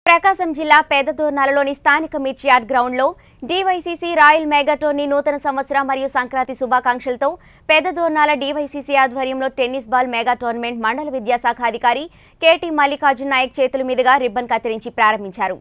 ప్రకాశం జిల్లా పేదదూర్నాలలోని స్థానిక మిర్చియార్డ్ గ్రౌండ్లో డీవైసీసీ రాయల్ మెగాటోర్నీ నూతన సంవత్సరం మరియు సంక్రాంతి శుభాకాంక్షలతో పేదదూర్నాల డీవైసీసీ ఆధ్వర్యంలో టెన్నిస్ బాల్ మెగా టోర్నమెంట్ మండల విద్యాశాఖ అధికారి కేటీ మల్లికార్జున్ నాయక్ చేతుల మీదుగా రిబ్బన్ కత్తిరించి ప్రారంభించారు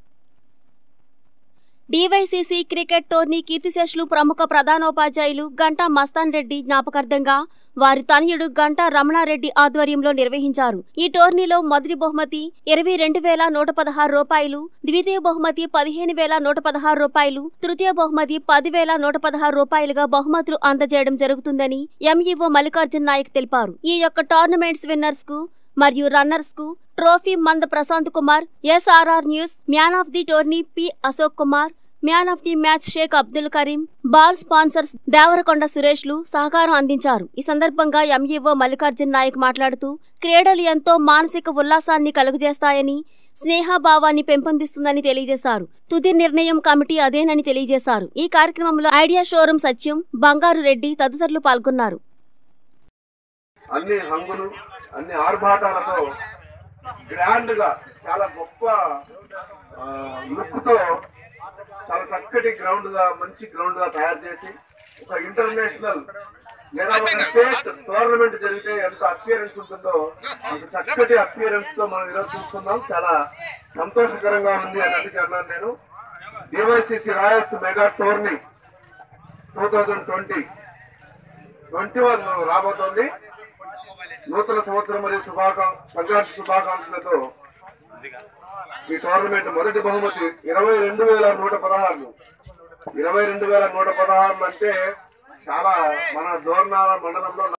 డీవైసీసీ క్రికెట్ టోర్నీ కీర్తిశేషులు ప్రముఖ ప్రధానోపాధ్యాయులు గంటా మస్తాన్ రెడ్డి జ్ఞాపకార్థంగా వారి తనయుడు గంటా రమణారెడ్డి ఆధ్వర్యంలో నిర్వహించారు ఈ టోర్నీలో మొదటి బహుమతి ఇరవై రెండు వేల నూట పదహారు రూపాయలు ద్వితీయ బహుమతి పదిహేను వేల నూట పదహారు రూపాయలు తృతీయ బహుమతి పదివేల నూట పదహారు రూపాయలుగా బహుమతులు అందజేయడం జరుగుతుందని ఎంఈఓ మల్లికార్జున్ నాయక్ తెలిపారు ఈ యొక్క టోర్నమెంట్స్ విన్నర్స్ కు మరియు రన్నర్స్ కు trophy Manda Prashanth Kumar SRR news man of the tourney P Ashok Kumar man of the match Shaik Abdul Karim ball sponsors Devarakonda సురేష్లు సహకారం అందించారు ఈ సందర్భంగా ఎంఈఓ మల్లికార్జున్ నాయక్ మాట్లాడుతూ క్రీడలు ఎంతో మానసిక ఉల్లాసాన్ని కలుగజేస్తాయని స్నేహభావాన్ని పెంపొందిస్తుందని తెలియజేశారు తుది నిర్ణయం కమిటీ అదేనని తెలియజేశారు ఈ కార్యక్రమంలో ఐడియా షోరూం సత్యం బంగారు రెడ్డి తదితరులు పాల్గొన్నారు అన్ని హంగులు అన్ని ఆర్భాటాలతో గ్రాండ్ గా చాలా గొప్ప లుక్ తో చాలా చక్కటి గ్రౌండ్ గా మంచి గ్రౌండ్ గా తయారు చేసి ఒక ఇంటర్నేషనల్ లేదా ఒక స్టేట్ టోర్నమెంట్ జరిగితే ఎంత అపియరెన్స్ ఉంటుందో అంత చక్కటి అపియరెన్స్ తో మనం ఈరోజు చూస్తున్నాం చాలా సంతోషకరంగా ఉంది అని అందుకే అన్నాను నేను DYCC royals mega tourney two thousand twenty twenty one రాబోతోంది నూతన సంవత్సరం మరియు శుభాకాంక్ష సంక్రాంతి శుభాకాంక్షలతో ఈ టోర్నమెంట్ మొదటి బహుమతి ఇరవై రెండు వేల నూట పదహారు ఇరవై రెండు వేల నూట పదహారు అంటే చాలా మన దోర్నాల మండలంలో